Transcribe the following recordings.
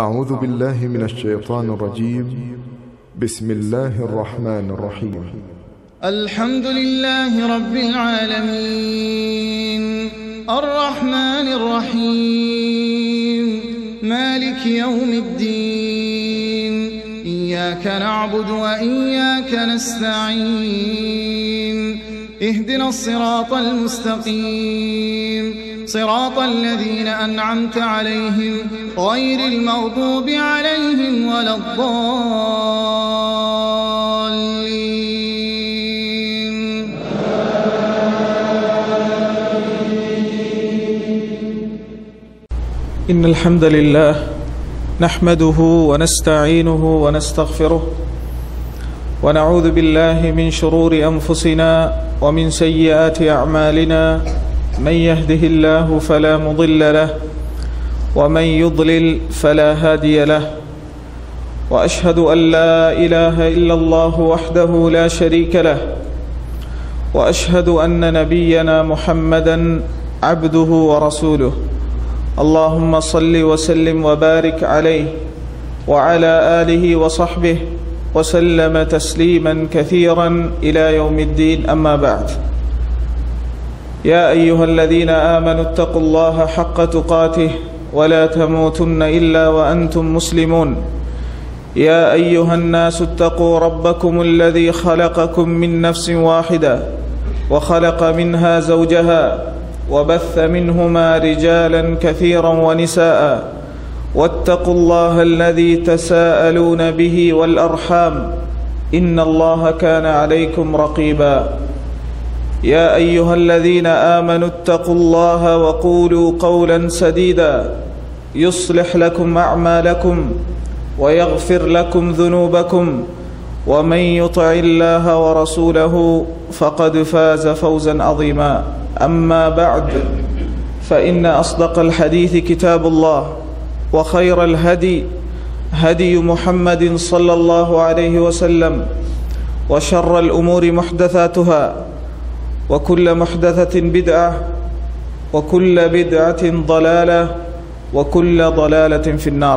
أعوذ بالله من الشيطان الرجيم بسم الله الرحمن الرحيم الحمد لله رب العالمين الرحمن الرحيم مالك يوم الدين إياك نعبد وإياك نستعين اهدنا الصراط المستقيم صراط الذين أنعمت عليهم غير المغضوب عليهم ولا الضالين إن الحمد لله نحمده ونستعينه ونستغفره ونعوذ بالله من شرور أنفسنا ومن سيئات أعمالنا من يهده الله فلا مضل له ومن يضلل فلا هادي له وأشهد أن لا إله إلا الله وحده لا شريك له وأشهد أن نبينا محمدا عبده ورسوله اللهم صل وسلم وبارك عليه وعلى اله وصحبه وسلم تسليما كثيرا الى يوم الدين اما بعد يا ايها الذين امنوا اتقوا الله حق تقاته ولا تموتن الا وانتم مسلمون يا ايها الناس اتقوا ربكم الذي خلقكم من نفس واحده وخلق منها زوجها وبث منهما رجالا كثيرا ونساء واتقوا الله الذي تساءلون به والارحام ان الله كان عليكم رقيبا يا ايها الذين امنوا اتقوا الله وقولوا قولا سديدا يصلح لكم اعمالكم ويغفر لكم ذنوبكم ومن يطع الله ورسوله فقد فاز فوزا عظيما أما بعد فإن أصدق الحديث كتاب الله وخير الهدي هدي محمد صلى الله عليه وسلم وشر الأمور محدثاتها وكل محدثة بدعة وكل بدعة ضلالة وكل ضلالة في النار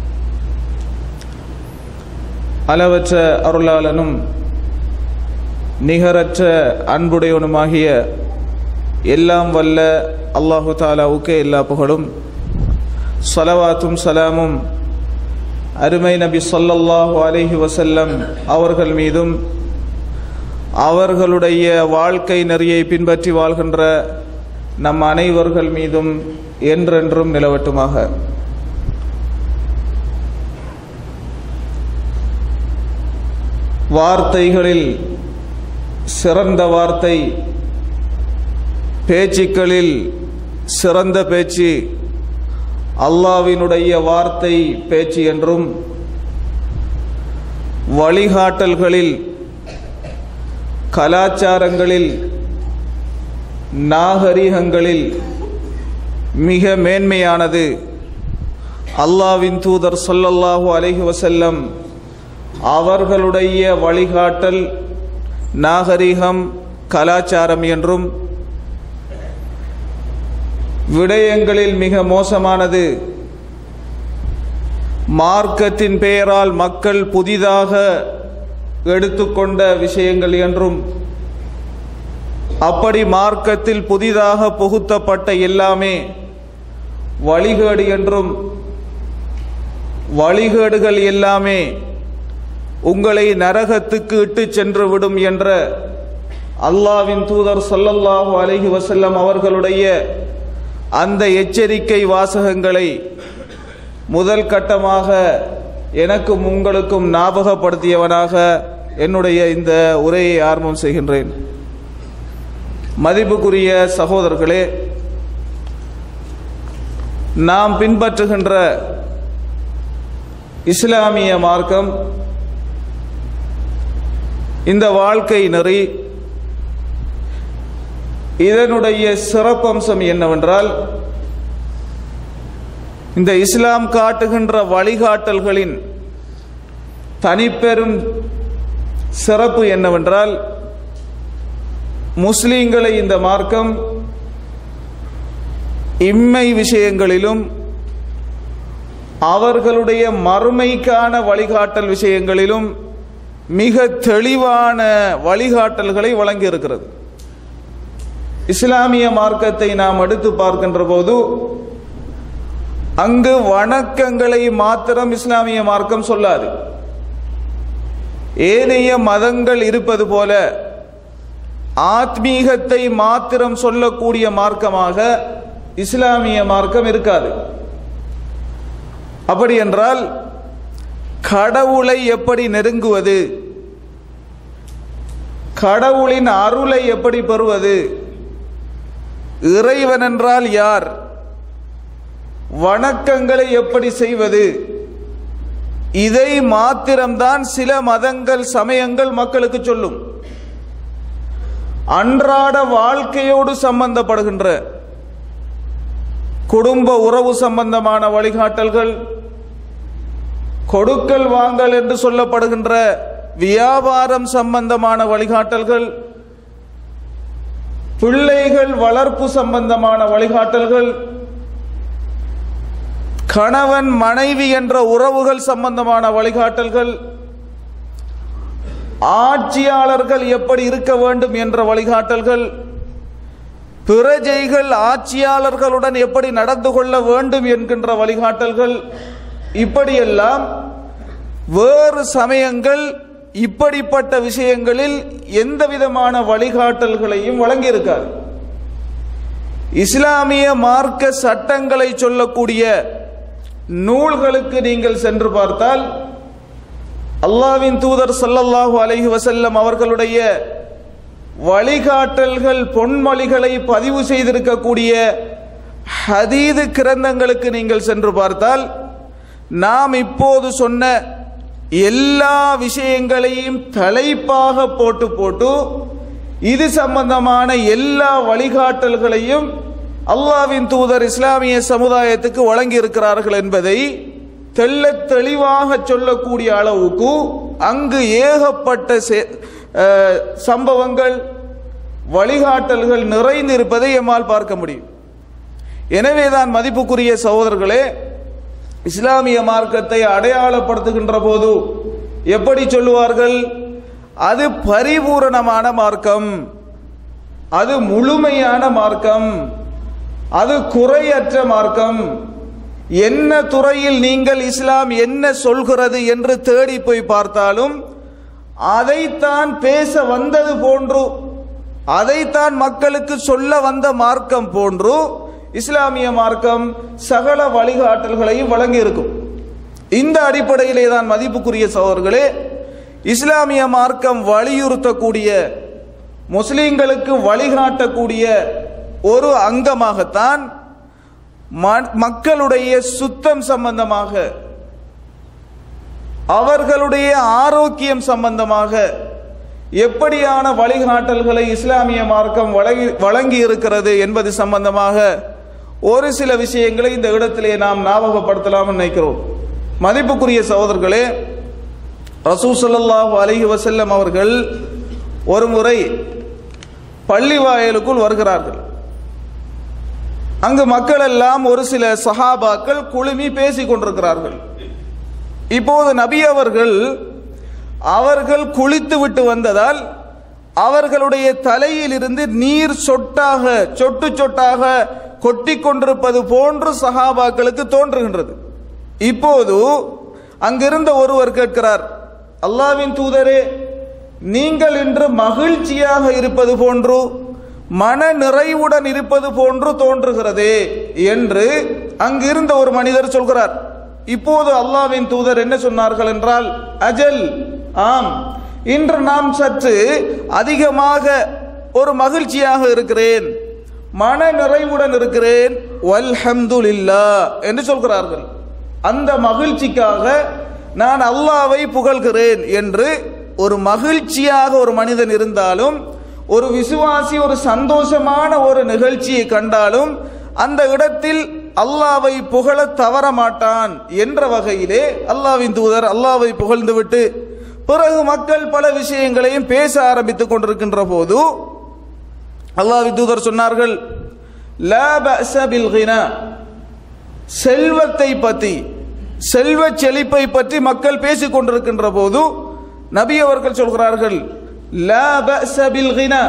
அளவற்ற அருளாளனும் நிகரற்ற அன்புடையவனுமாகிய எல்லாம் வல்ல அல்லாஹு தாலாவுக்கு எல்லா புகழும் சலவாத்தும் சலாமும் அருமை நபி சொல்லல்லாஹு அலைஹி வசல்லம் அவர்கள் மீதும் அவர்களுடைய வாழ்க்கை நெறியை பின்பற்றி வாழ்கின்ற நம் அனைவர்கள் மீதும் என்றென்றும் நிலவட்டுமாக வார்த்தைகளில் சிறந்த வார்த்தை பேச்சுக்களில் சிறந்த பேச்சு அல்லாவினுடைய வார்த்தை பேச்சு என்றும் வழிகாட்டல்களில் கலாச்சாரங்களில் நாகரிகங்களில் மிக மேன்மையானது அல்லாவின் தூதர் சொல்லல்லாஹு அலைஹி வசல்லம் அவர்களுடைய வழிகாட்டல் நாகரிகம் கலாச்சாரம் என்றும் விடயங்களில் மிக மோசமானது மார்க்கத்தின் பெயரால் மக்கள் புதிதாக எடுத்துக்கொண்ட விஷயங்கள் என்றும் அப்படி மார்க்கத்தில் புதிதாக புகுத்தப்பட்ட எல்லாமே வழிகேடு என்றும் வழிகேடுகள் எல்லாமே உங்களை நரகத்துக்கு இட்டு சென்று விடும் என்ற அல்லாவின் தூதர் சொல்லல்லாஹு அலஹி வசல்லம் அவர்களுடைய அந்த எச்சரிக்கை வாசகங்களை முதல் கட்டமாக எனக்கும் உங்களுக்கும் ஞாபகப்படுத்தியவனாக என்னுடைய இந்த உரையை ஆரம்பம் செய்கின்றேன் மதிப்புக்குரிய சகோதரர்களே நாம் பின்பற்றுகின்ற இஸ்லாமிய மார்க்கம் இந்த வாழ்க்கை நெறி இதனுடைய சிறப்பம்சம் என்னவென்றால் இந்த இஸ்லாம் காட்டுகின்ற வழிகாட்டல்களின் தனிப்பெரும் சிறப்பு என்னவென்றால் முஸ்லீம்களை இந்த மார்க்கம் இம்மை விஷயங்களிலும் அவர்களுடைய மறுமைக்கான வழிகாட்டல் விஷயங்களிலும் மிக தெளிவான வழிகாட்டல்களை வழங்கி இருக்கிறது இஸ்லாமிய மார்க்கத்தை நாம் எடுத்து பார்க்கின்ற போது அங்கு வணக்கங்களை மாத்திரம் இஸ்லாமிய மார்க்கம் சொல்லாது ஏனைய மதங்கள் இருப்பது போல ஆத்மீகத்தை மாத்திரம் சொல்லக்கூடிய மார்க்கமாக இஸ்லாமிய மார்க்கம் இருக்காது அப்படி என்றால் கடவுளை எப்படி நெருங்குவது கடவுளின் அருளை எப்படி பெறுவது இறைவன் என்றால் யார் வணக்கங்களை எப்படி செய்வது இதை மாத்திரம்தான் சில மதங்கள் சமயங்கள் மக்களுக்கு சொல்லும் அன்றாட வாழ்க்கையோடு சம்பந்தப்படுகின்ற குடும்ப உறவு சம்பந்தமான வழிகாட்டல்கள் கொடுக்கல் வாங்கல் என்று சொல்லப்படுகின்ற வியாபாரம் சம்பந்தமான வழிகாட்டல்கள் பிள்ளைகள் வளர்ப்பு சம்பந்தமான வழிகாட்டல்கள் கணவன் மனைவி என்ற உறவுகள் சம்பந்தமான வழிகாட்டல்கள் ஆட்சியாளர்கள் எப்படி இருக்க வேண்டும் என்ற வழிகாட்டல்கள் பிரஜைகள் ஆட்சியாளர்களுடன் எப்படி நடந்து கொள்ள வேண்டும் என்கின்ற வழிகாட்டல்கள் இப்படியெல்லாம் வேறு சமயங்கள் இப்படிப்பட்ட விஷயங்களில் எந்த விதமான வழிகாட்டல்களையும் வழங்கியிருக்காது இஸ்லாமிய மார்க்க சட்டங்களை சொல்லக்கூடிய நூல்களுக்கு நீங்கள் சென்று பார்த்தால் அல்லாவின் தூதர் சல்லல்லாஹு அலைஹி வசல்லம் அவர்களுடைய வழிகாட்டல்கள் பொன்மொழிகளை பதிவு செய்திருக்கக்கூடிய ஹதீது கிரந்தங்களுக்கு நீங்கள் சென்று பார்த்தால் நாம் இப்போது சொன்ன எல்லா விஷயங்களையும் தலைப்பாக போட்டு போட்டு இது சம்பந்தமான எல்லா வழிகாட்டல்களையும் அல்லாவின் தூதர் இஸ்லாமிய சமுதாயத்துக்கு வழங்கி இருக்கிறார்கள் என்பதை தெள்ள தெளிவாக சொல்லக்கூடிய அளவுக்கு அங்கு ஏகப்பட்ட சம்பவங்கள் வழிகாட்டல்கள் நிறைந்திருப்பதை எம்மால் பார்க்க முடியும் எனவேதான் மதிப்புக்குரிய சகோதரர்களே இஸ்லாமிய மார்க்கத்தை அடையாளப்படுத்துகின்ற போது எப்படி சொல்லுவார்கள் அது பரிபூரணமான மார்க்கம் அது முழுமையான மார்க்கம் அது குறையற்ற மார்க்கம் என்ன துறையில் நீங்கள் இஸ்லாம் என்ன சொல்கிறது என்று தேடி போய் பார்த்தாலும் அதைத்தான் பேச வந்தது போன்று அதைத்தான் மக்களுக்கு சொல்ல வந்த மார்க்கம் போன்று இஸ்லாமிய மார்க்கம் சகல வழிகாட்டல்களையும் வழங்கி இருக்கும் இந்த அடிப்படையிலே தான் மதிப்புக்குரிய சகோதரர்களே இஸ்லாமிய மார்க்கம் வலியுறுத்தக்கூடிய முஸ்லிம்களுக்கு வழிகாட்டக்கூடிய ஒரு அங்கமாகத்தான் மக்களுடைய சுத்தம் சம்பந்தமாக அவர்களுடைய ஆரோக்கியம் சம்பந்தமாக எப்படியான வழிகாட்டல்களை இஸ்லாமிய மார்க்கம் வழங்கி வழங்கி இருக்கிறது என்பது சம்பந்தமாக ஒரு சில விஷயங்களை இந்த இடத்திலே நாம் ஞாபகப்படுத்தலாம் நினைக்கிறோம் மதிப்புக்குரிய சகோதரர்களே ரசூ சல்லாஹூ அலஹி வசல்லம் அவர்கள் ஒரு முறை பள்ளி வாயலுக்குள் வருகிறார்கள் அங்கு மக்கள் எல்லாம் ஒரு சில சஹாபாக்கள் குழுமி பேசிக் கொண்டிருக்கிறார்கள் இப்போது நபி அவர்கள் அவர்கள் குளித்து விட்டு வந்ததால் அவர்களுடைய தலையில் இருந்து நீர் சொட்டாக சொட்டு சொட்டாக கொட்டி கொண்டிருப்பது போன்று சஹாபாக்களுக்கு தோன்றுகின்றது இப்போது அங்கிருந்த ஒருவர் கேட்கிறார் அல்லாவின் தூதரே நீங்கள் இன்று மகிழ்ச்சியாக இருப்பது போன்று மன நிறைவுடன் இருப்பது போன்று தோன்றுகிறதே என்று அங்கிருந்த ஒரு மனிதர் சொல்கிறார் இப்போது அல்லாவின் தூதர் என்ன சொன்னார்கள் என்றால் அஜல் ஆம் இன்று நாம் சற்று அதிகமாக ஒரு மகிழ்ச்சியாக இருக்கிறேன் மன நிறைவுடன் இருக்கிறேன் வல்ஹம்துலில்லா என்று சொல்கிறார்கள் அந்த மகிழ்ச்சிக்காக நான் அல்லாவை புகழ்கிறேன் என்று ஒரு மகிழ்ச்சியாக ஒரு மனிதன் இருந்தாலும் ஒரு விசுவாசி ஒரு சந்தோஷமான ஒரு நிகழ்ச்சியை கண்டாலும் அந்த இடத்தில் அல்லாவை புகழ தவற மாட்டான் என்ற வகையிலே அல்லாவின் தூதர் அல்லாவை புகழ்ந்துவிட்டு பிறகு மக்கள் பல விஷயங்களையும் பேச ஆரம்பித்துக் கொண்டிருக்கின்ற போது அல்லாவின் தூதர் சொன்னார்கள் "லா பஅஸ பில் கினா." செல்வத்தை பற்றி செல்வ செழிப்பை பற்றி மக்கள் பேசிக் கொண்டிருக்கின்ற போது நபி அவர்கள் சொல்கிறார்கள் லா பஅஸ பில் கினா.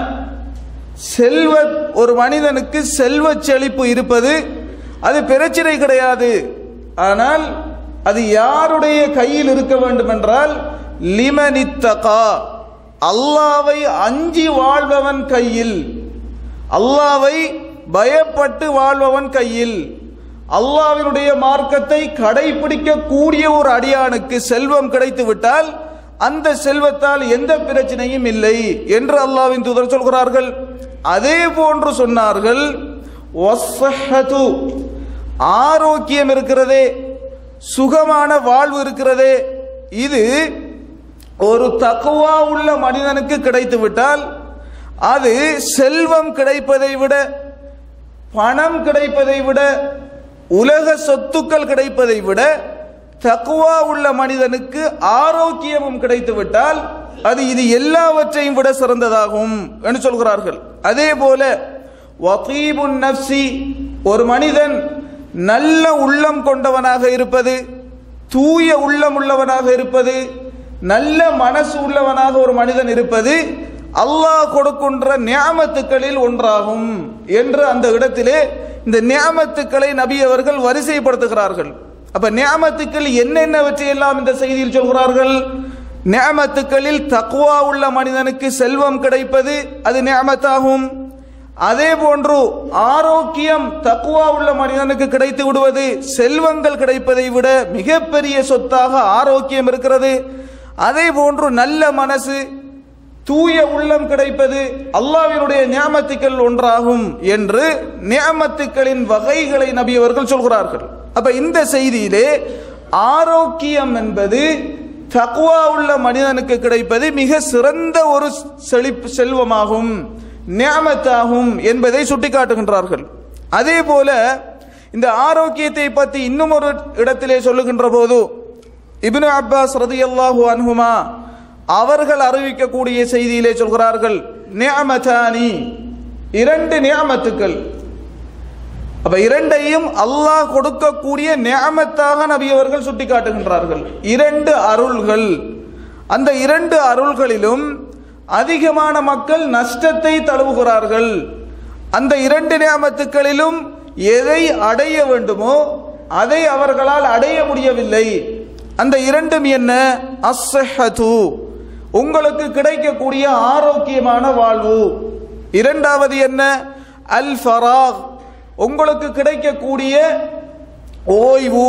செல்வ ஒரு மனிதனுக்கு செல்வ செழிப்பு இருப்பது அது பிரச்சனை கிடையாது ஆனால் அது யாருடைய கையில் இருக்க வேண்டும் என்றால் லிமனித்தகா அல்லாவை அஞ்சி வாழ்பவன் கையில் அல்லாவை பயப்பட்டு வாழ்பவன் கையில் அல்லாவினுடைய மார்க்கத்தை கடைபிடிக்க கூடிய ஒரு அடியானுக்கு செல்வம் கிடைத்து விட்டால் அந்த செல்வத்தால் எந்த பிரச்சனையும் இல்லை என்று அல்லாவின் தூதர் சொல்கிறார்கள் அதே போன்று சொன்னார்கள் "வஸ்ஸஹத்து", ஆரோக்கியம் இருக்கிறதே சுகமான வாழ்வு இருக்கிறதே இது ஒரு தக்குவா உள்ள மனிதனுக்கு கிடைத்து விட்டால் அது செல்வம் கிடைப்பதை விட பணம் கிடைப்பதை விட உலக சொத்துக்கள் கிடைப்பதை விட தக்குவா உள்ள மனிதனுக்கு ஆரோக்கியமும் கிடைத்து விட்டால் அது இது எல்லாவற்றையும் விட சிறந்ததாகும் என்று சொல்கிறார்கள் அதே போல வகீபுன் நப்சி ஒரு மனிதன் நல்ல உள்ளம் கொண்டவனாக இருப்பது தூய உள்ளம் உள்ளவனாக இருப்பது நல்ல மனசு உள்ளவனாக ஒரு மனிதன் இருப்பது அல்லாஹ் கொடுக்கின்ற நியாமத்துக்களில் ஒன்றாகும் என்று அந்த இடத்திலே இந்த நியாமத்துக்களை நபி அவர்கள் வரிசைப்படுத்துகிறார்கள் அப்ப நியாமத்துக்கள் என்னென்னவற்றை எல்லாம் இந்த செய்தியில் சொல்கிறார்கள் நியாமத்துக்களில் தக்குவா உள்ள மனிதனுக்கு செல்வம் கிடைப்பது அது நியாமத்தாகும் அதே போன்று ஆரோக்கியம் தக்குவா உள்ள மனிதனுக்கு கிடைத்து விடுவது செல்வங்கள் கிடைப்பதை விட மிகப்பெரிய சொத்தாக ஆரோக்கியம் இருக்கிறது அதே போன்று நல்ல மனசு தூய உள்ளம் கிடைப்பது அல்லாவினுடைய நியாமத்துக்கள் ஒன்றாகும் என்று நியாமத்துக்களின் வகைகளை நபி அவர்கள் சொல்கிறார்கள் அப்ப இந்த செய்தியிலே ஆரோக்கியம் என்பது தக்குவா உள்ள மனிதனுக்கு கிடைப்பது மிக சிறந்த ஒரு செழிப்பு செல்வமாகும் நியாமத்தாகும் என்பதை சுட்டிக்காட்டுகின்றார்கள் அதே போல இந்த ஆரோக்கியத்தை பற்றி இன்னும் ஒரு இடத்திலே சொல்லுகின்ற போது இப்னு அப்பாஸ் ரதியல்லாஹு அன்ஹுமா அவர்கள் அறிவிக்கக்கூடிய செய்தியிலே சொல்கிறார்கள் நியமதானி இரண்டு நியமத்துக்கள் அப்ப இரண்டையும் அல்லாஹ் கொடுக்கக்கூடிய நியமத்தாக நபி அவர்கள் சுட்டிக்காட்டுகின்றார்கள் இரண்டு அருள்கள் அந்த இரண்டு அருள்களிலும் அதிகமான மக்கள் நஷ்டத்தை தழுவுகிறார்கள் அந்த இரண்டு நியமத்துக்களிலும் எதை அடைய வேண்டுமோ அதை அவர்களால் அடைய முடியவில்லை அந்த இரண்டும் என்ன அஸ்ஸஹது உங்களுக்கு கிடைக்கக்கூடிய ஆரோக்கியமான வாழ்வு இரண்டாவது என்ன அல் ஃபராக் உங்களுக்கு கிடைக்கக்கூடிய ஓய்வு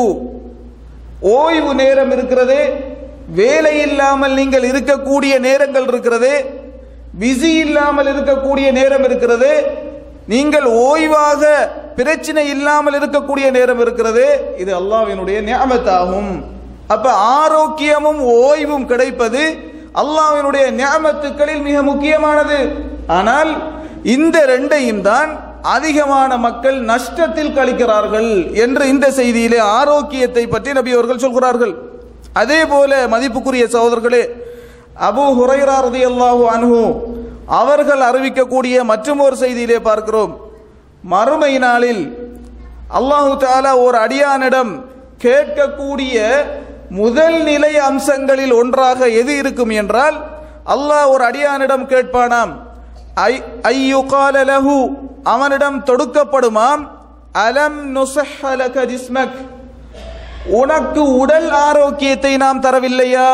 ஓய்வு நேரம் இருக்கிறது வேலை இல்லாமல் நீங்கள் இருக்கக்கூடிய நேரங்கள் இருக்கிறது பிஸி இல்லாமல் இருக்கக்கூடிய நேரம் இருக்கிறது நீங்கள் ஓய்வாக பிரச்சனை இல்லாமல் இருக்கக்கூடிய நேரம் இருக்கிறது இது அல்லாஹ்வினுடைய நியமத்தாகும் அப்ப ஆரோக்கியமும் ஓய்வும் கிடைப்பது அல்லாஹ்வினுடைய நியமத்துக்களில் மிக முக்கியமானது ஆனால் இந்த ரெண்டையும் தான் அதிகமான மக்கள் நஷ்டத்தில் கழிக்கிறார்கள் என்று இந்த செய்தியிலே ஆரோக்கியத்தை பற்றி நபி அவர்கள் சொல்கிறார்கள் அதே போல மதிப்புக்குரிய சகோதரர்களே அபு ஹுரைரா ரதியல்லாஹு அன்ஹு அவர்கள் அறிவிக்கக்கூடிய மற்றும் ஒரு செய்தியிலே பார்க்கிறோம் மறுமை நாளில் அல்லாஹு தாலா ஒரு அடியானிடம் கேட்கக்கூடிய முதல் நிலை அம்சங்களில் ஒன்றாக எது இருக்கும் என்றால் அல்லாஹ் ஒரு அடியானிடம் கேட்பானாம் ஐ- ஐயுகால லஹு அவனிடம் தொடுக்கப்படுமாம் அலம் நுசஹலக ஜிஸ்மக் உனக்கு உடல் ஆரோக்கியத்தை நாம் தரவில்லையா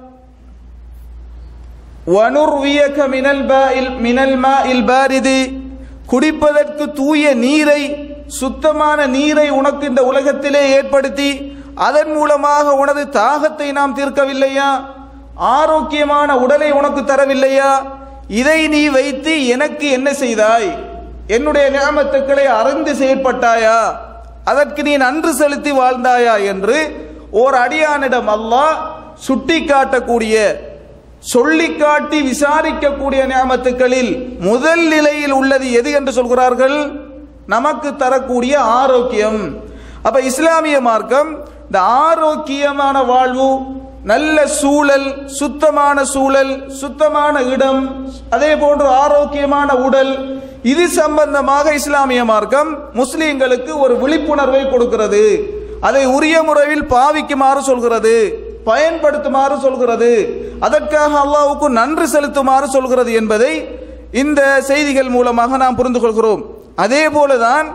வனுர்வியக மினல் பாயில் மினல் மாஇல் பாரிதி குடிப்பதற்கு தூய நீரை சுத்தமான நீரை உனக்கு இந்த உலகத்திலே ஏற்படுத்தி அதன் மூலமாக உனது தாகத்தை நாம் தீர்க்கவில்லையா ஆரோக்கியமான உடலை உனக்கு தரவில்லையா இதை நீ வைத்து எனக்கு என்ன செய்தாய் என்னுடைய நியமத்துக்களை அறிந்து செயற்பட்டாயா அதற்கு நீ நன்று செலுத்தி வாழ்ந்தாயா என்று ஓர் அடியானிடம் அல்லாஹ் சுட்டி காட்டக்கூடிய சொல்லிக்காட்டி விசாரிக்கக்கூடிய நியமத்துக்களில் முதல் நிலையில் உள்ளது எது என்று சொல்கிறார்கள் நமக்கு தரக்கூடிய ஆரோக்கியம் அப்ப இஸ்லாமிய மார்க்கம் இந்த ஆரோக்கியமான வாழ்வு நல்ல சூழல் சுத்தமான சூழல் சுத்தமான இடம் அதே போன்று ஆரோக்கியமான உடல் இது சம்பந்தமாக இஸ்லாமிய மார்க்கம் முஸ்லிம்களுக்கு ஒரு விழிப்புணர்வை கொடுக்கிறது அதை உரிய முறையில் பாவிக்குமாறு சொல்கிறது பயன்படுத்துமாறு சொல்கிறது அதற்காக அல்லாஹ்வுக்கு நன்றி செலுத்துமாறு சொல்கிறது என்பதை இந்த செய்திகள் மூலமாக நாம் புரிந்து கொள்கிறோம் அதே போலதான்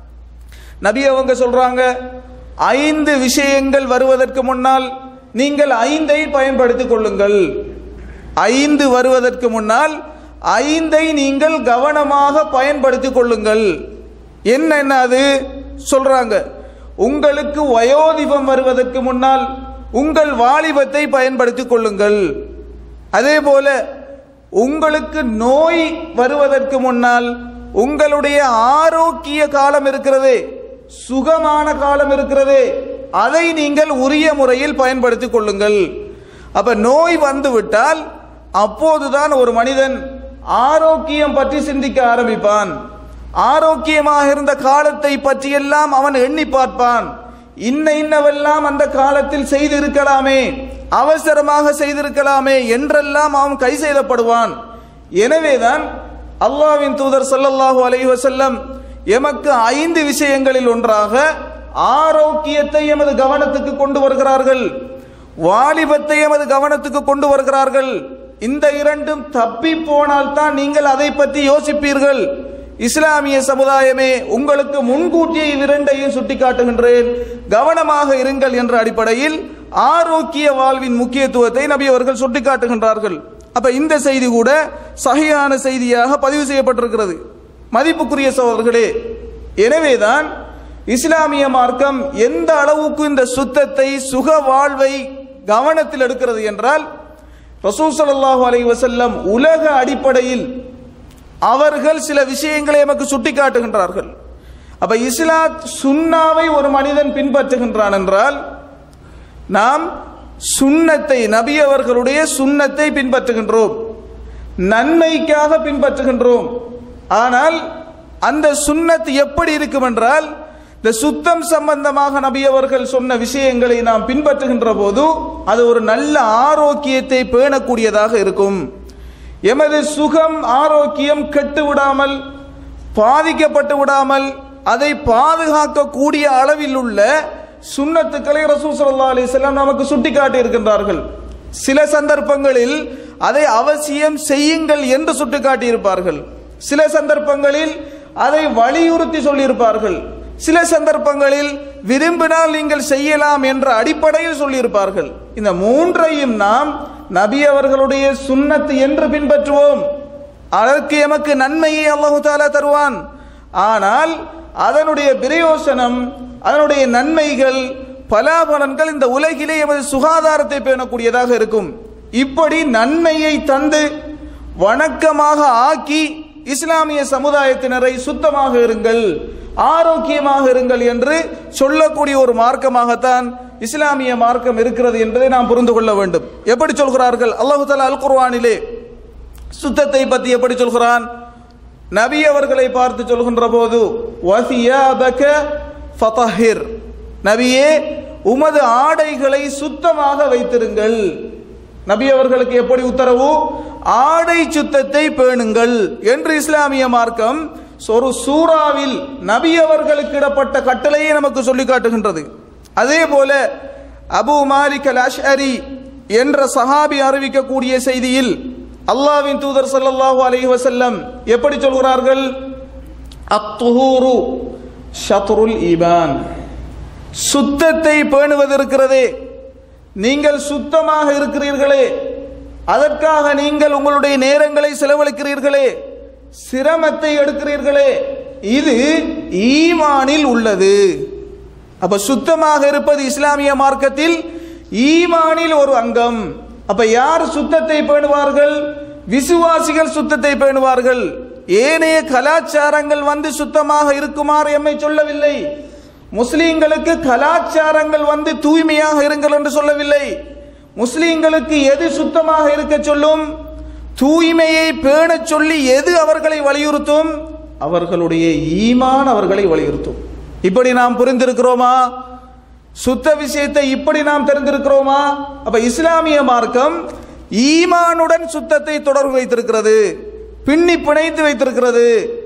நபி அவங்க சொல்றாங்க ஐந்து விஷயங்கள் வருவதற்கு முன்னால் நீங்கள் ஐந்தை பயன்படுத்திக் கொள்ளுங்கள் ஐந்து வருவதற்கு முன்னால் ஐந்தை நீங்கள் கவனமாக பயன்படுத்திக் கொள்ளுங்கள் என்ன அது சொல்றாங்க உங்களுக்கு வயோதிபம் வருவதற்கு முன்னால் உங்கள் வாலிபத்தை பயன்படுத்திக் கொள்ளுங்கள் அதே போல உங்களுக்கு நோய் வருவதற்கு முன்னால் உங்களுடைய ஆரோக்கிய காலம் இருக்கிறதே சுகமான காலம் இருக்கிறதே அதை நீங்கள் உரிய முறையில் பயன்படுத்திக் கொள்ளுங்கள் அப்ப நோய் வந்து விட்டால் அப்போதுதான் ஒரு மனிதன் ஆரோக்கியம் பற்றி சிந்திக்க ஆரம்பிப்பான் ஆரோக்கியமாக இருந்த காலத்தை பற்றியெல்லாம் அவன் எண்ணி பார்ப்பான் இன்ன இன்னவெல்லாம் அந்த காலத்தில் செய்திருக்கலாமே அவசரமாக செய்திருக்கலாமே என்றெல்லாம் அவன் கை செய்தப்படுவான் எனவேதான் அல்லாஹ்வின் தூதர் ஸல்லல்லாஹு அலைஹி வஸல்லம் எமக்கு ஐந்து விஷயங்களில் ஒன்றாக ஆரோக்கியத்தை எமது கவனத்துக்கு கொண்டு வருகிறார்கள் வாலிபத்தை எமது கவனத்துக்கு கொண்டு வருகிறார்கள் இந்த இரண்டும் தப்பி போனால் தான் நீங்கள் அதை பற்றி யோசிப்பீர்கள் இஸ்லாமிய சமுதாயமே உங்களுக்கு முன்கூட்டியே இவ்விரண்டையும் சுட்டிக்காட்டுகின்றேன் கவனமாக இருங்கள் என்ற அடிப்படையில் ஆரோக்கிய வாழ்வின் முக்கியத்துவத்தை நபி அவர்கள் சுட்டிக்காட்டுகின்றார்கள் அப்ப இந்த செய்தி கூட சகியான செய்தியாக பதிவு செய்யப்பட்டிருக்கிறது மதிப்புக்குரிய சோதர்களே எனவேதான் இஸ்லாமிய மார்க்கம் எந்த அளவுக்கு இந்த சுத்தத்தை சுக வாழ்வை கவனத்தில் எடுக்கிறது என்றால் ரசூல் ஸல்லல்லாஹு அலைஹி வஸல்லம் உலக அடிப்படையில் அவர்கள் சில விஷயங்களை நமக்கு சுட்டிக்காட்டுகின்றார்கள் அப்ப இஸ்லாத் சுன்னாவை ஒரு மனிதன் பின்பற்றுகின்றான் என்றால் நாம் சுன்னத்தை நபி அவர்களுடைய சுன்னத்தை பின்பற்றுகின்றோம் நன்மைக்காக பின்பற்றுகின்றோம் ஆனால் அந்த சுன்னத் எப்படி இருக்கும் என்றால் இந்த சுத்தம் சம்பந்தமாக நபி அவர்கள் சொன்ன விஷயங்களை நாம் பின்பற்றுகின்ற போது அது ஒரு நல்ல ஆரோக்கியத்தை பேணக்கூடியதாக இருக்கும் எமது சுகம் ஆரோக்கியம் கெட்டு விடாமல் பாதிக்கப்பட்டு விடாமல் அதை பாதுகாக்கக்கூடிய அளவில் உள்ள சுன்னத்துக்களை ரசூல் ஸல்லல்லாஹு அலைஹி வஸல்லம் நமக்கு சுட்டிக்காட்டி இருக்கின்றார்கள் சில சந்தர்ப்பங்களில் அதை அவசியம் செய்யுங்கள் என்று சுட்டிக்காட்டி இருப்பார்கள் சில சந்தர்ப்பங்களில் அதை வலியுறுத்தி சொல்லியிருப்பார்கள் சில சந்தர்ப்பங்களில் விரும்பினால் நீங்கள் செய்யலாம் என்ற அடிப்படையில் சொல்லியிருப்பார்கள் இந்த மூன்றையும் நாம் நபி அவர்களுடைய சுன்னத்து என்று பின்பற்றுவோம் அதற்கு எமக்கு நன்மையை அல்லாஹு தாலா தருவான் ஆனால் அதனுடைய பிரயோசனம் அதனுடைய நன்மைகள் பலாபலன்கள் இந்த உலகிலே எமது சுகாதாரத்தை பேணக்கூடியதாக இருக்கும் இப்படி நன்மையை தந்து வணக்கமாக ஆக்கி இஸ்லாமிய சமுதாயத்தினரை சுத்தமாக இருங்கள் ஆரோக்கியமாக இருங்கள் என்று சொல்லக்கூடிய ஒரு மார்க்கமாகத்தான் இஸ்லாமிய மார்க்கம் இருக்கிறது என்பதை நாம் புரிந்து கொள்ள வேண்டும் எப்படி சொல்கிறார்கள் அல்லாஹு தாலா அல் குர்ஆனிலே சுத்தத்தை பற்றி எப்படி சொல்கிறான் நபி அவர்களை பார்த்து சொல்கின்ற போது வசியாபக ஃபதஹிர் நபியே உமது ஆடைகளை சுத்தமாக வைத்திருங்கள் நபி அவர்களுக்கு எப்படி உத்தரவு ஆடை சுத்தத்தை பேணுங்கள் என்று இஸ்லாமிய மார்க்கம் ஒரு சூறாவில் நபி அவர்களுக்கு இடப்பட்ட கட்டளையை நமக்கு சொல்லி காட்டுகின்றது அதே போல அபு மாலிக் அல் அஷ்அரி என்ற சஹாபி அறிவிக்கக்கூடிய செய்தியில் அல்லாவின் தூதர் ஸல்லல்லாஹு அலைஹி வஸல்லம் எப்படி சொல்கிறார்கள் அத்துஹூரு ஷத்ருல் ஈமான் சுத்தத்தை பேணுவது இருக்கிறதே நீங்கள் சுத்தமாக இருக்கிறீர்களே அதற்காக நீங்கள் உங்களுடைய நேரங்களை செலவழிக்கிறீர்களே சிரமத்தை எடுக்கிறீர்களே இது ஈமானில் உள்ளது அப்ப சுத்தமாக இருப்பது இஸ்லாமிய மார்க்கத்தில் ஈமானில் ஒரு அங்கம் அப்ப யார் சுத்தத்தை பேணுவார்கள் விசுவாசிகள் சுத்தத்தை பேணுவார்கள் ஏனைய கலாச்சாரங்கள் வந்து சுத்தமாக இருக்குமாறு எம்மை சொல்லவில்லை முஸ்லீம்களுக்கு கலாச்சாரங்கள் வந்து தூய்மையாக இருங்கள் என்று சொல்லவில்லை முஸ்லீம்களுக்கு எது சுத்தமாக இருக்க சொல்லும் தூய்மையை பேணச் சொல்லி எது அவர்களை வலியுறுத்தும் அவர்களுடைய ஈமான் அவர்களை வலியுறுத்தும் இப்படி நாம் புரிந்திருக்கிறோமா சுத்த விஷயத்தை இப்படி நாம் தெரிந்திருக்கிறோமா அப்ப இஸ்லாமிய மார்க்கம் ஈமானுடன் சுத்தத்தை தொடர்பு வைத்திருக்கிறது பின்னி பிணைத்து வைத்திருக்கிறது